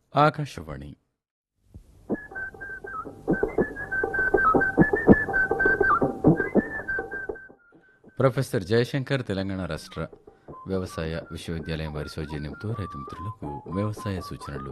Akashvani professor Jayashankar Telangana రాష్ట్ర వ్యవసాయ విశ్వవిద్యాలయం వారి సౌజన్యంతో రైతు మిత్రులకు వ్యవసాయ సూచనలు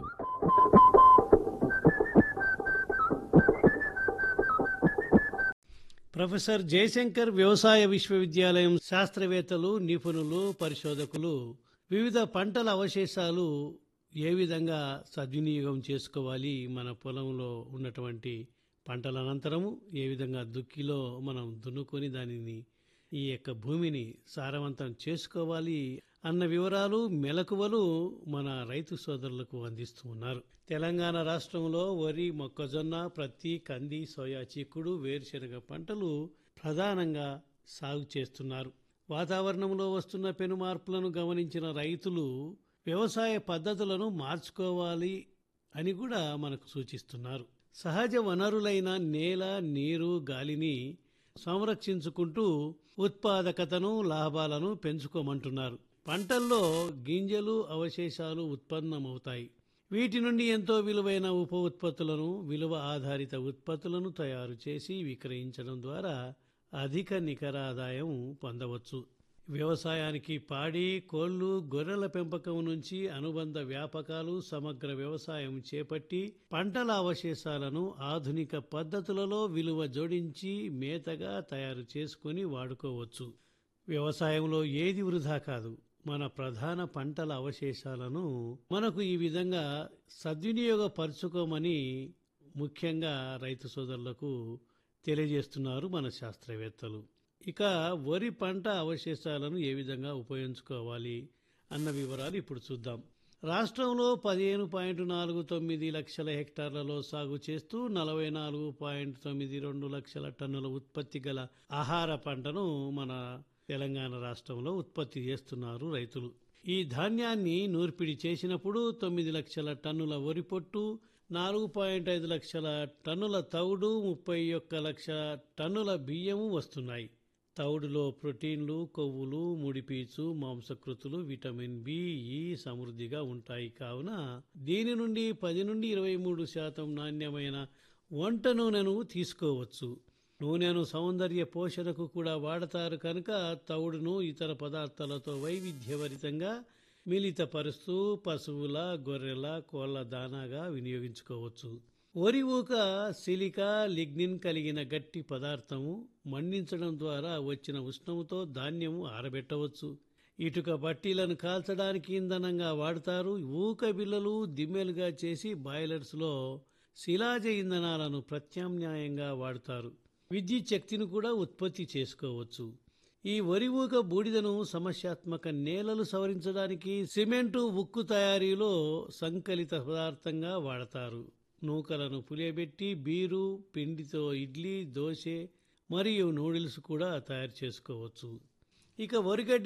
ప్రొఫెసర్ జయశంకర్ వ్యవసాయ విశ్వవిద్యాలయం శాస్త్రవేత్తలు నిపుణులు పరిశోధకులు వివిధ పంటల అవశేషాలు ఏ విధంగా సద్వినియోగం చేసుకోవాలి మన పొలంలో ఉన్నటువంటి పంటల అనంతరము ఏ విధంగా దుక్కిలో మనం దున్నుకొని దానిని ఈ యొక్క భూమిని సారవంతం చేసుకోవాలి అన్న వివరాలు మెలకువలు మన రైతు సోదరులకు అందిస్తూ ఉన్నారు తెలంగాణ రాష్ట్రంలో వరి మొక్కజొన్న ప్రత్తి కంది సోయా చిక్కుడు వేరుశెనగ పంటలు ప్రధానంగా సాగు చేస్తున్నారు వాతావరణంలో వస్తున్న పెను మార్పులను గమనించిన రైతులు వ్యవసాయ పద్ధతులను మార్చుకోవాలి అని కూడా మనకు సూచిస్తున్నారు సహజ వనరులైన నేల నీరు గాలిని సంరక్షించుకుంటూ ఉత్పాదకతను లాభాలను పెంచుకోమంటున్నారు పంటల్లో గింజలు అవశేషాలు ఉత్పన్నమవుతాయి వీటి నుండి ఎంతో విలువైన ఉప ఉత్పత్తులను విలువ ఆధారిత ఉత్పత్తులను తయారు చేసి విక్రయించడం ద్వారా అధిక నికర ఆదాయం పొందవచ్చు వ్యవసాయానికి పాడి కోళ్లు గొర్రెల పెంపకం నుంచి అనుబంధ వ్యాపకాలు సమగ్ర వ్యవసాయం చేపట్టి పంటల అవశేషాలను ఆధునిక పద్ధతులలో విలువ జోడించి మేతగా తయారు చేసుకొని వాడుకోవచ్చు వ్యవసాయంలో ఏది వృధా కాదు మన ప్రధాన పంటల అవశేషాలను మనకు ఈ విధంగా సద్వినియోగపరుచుకోమని ముఖ్యంగా రైతు సోదరులకు తెలియజేస్తున్నారు మన శాస్త్రవేత్తలు ఇక వరి పంట అవశేషాలను ఏ విధంగా ఉపయోగించుకోవాలి అన్న వివరాలు ఇప్పుడు చూద్దాం రాష్ట్రంలో పదిహేను పాయింట్ నాలుగు తొమ్మిది లక్షల హెక్టార్లలో సాగు చేస్తూ నలభై నాలుగు పాయింట్ తొమ్మిది రెండు లక్షల టన్నుల ఉత్పత్తి గల ఆహార పంటను మన తెలంగాణ రాష్ట్రంలో ఉత్పత్తి చేస్తున్నారు రైతులు ఈ ధాన్యాన్ని నూర్పిడి చేసినప్పుడు తొమ్మిది లక్షల టన్నుల వరి పొట్టు నాలుగు పాయింట్ ఐదు లక్షల టన్నుల తౌడు ముప్పై ఒక్క లక్ష టన్నుల బియ్యము వస్తున్నాయి తౌడులో ప్రోటీన్లు కొవ్వులు ముడిపీచు మాంసకృతులు విటమిన్ బి ఈ సమృద్ధిగా ఉంటాయి కావున దీని నుండి పది నుండి ఇరవై మూడు శాతం నాణ్యమైన వంట నూనెను తీసుకోవచ్చు నూనెను సౌందర్య పోషణకు కూడా వాడతారు కనుక తౌడును ఇతర పదార్థాలతో వైవిధ్యభరితంగా మిళితపరుస్తూ పశువుల గొర్రెల కోళ్ల దానాగా వినియోగించుకోవచ్చు వరి ఊక సిలికా లిగ్నిన్ కలిగిన గట్టి పదార్థము మండించడం ద్వారా వచ్చిన ఉష్ణముతో ధాన్యము ఆరబెట్టవచ్చు ఇటుక బట్టీలను కాల్చడానికి ఇంధనంగా వాడతారు ఊక బిల్లలు దిమ్మెలుగా చేసి బాయిలర్స్లో శిలాజ ఇంధనాలను ప్రత్యామ్నాయంగా వాడతారు విద్యుత్ శక్తిని కూడా ఉత్పత్తి చేసుకోవచ్చు ఈ వరి ఊక బూడిదను సమస్యాత్మక నేలలు సవరించడానికి సిమెంటు ఉక్కు తయారీలో సంకలిత పదార్థంగా వాడతారు నూకలను పులియబెట్టి బీరు పిండితో ఇడ్లీ దోశ మరియు నూడిల్స్ కూడా తయారు చేసుకోవచ్చు ఇక వరిగడ్డి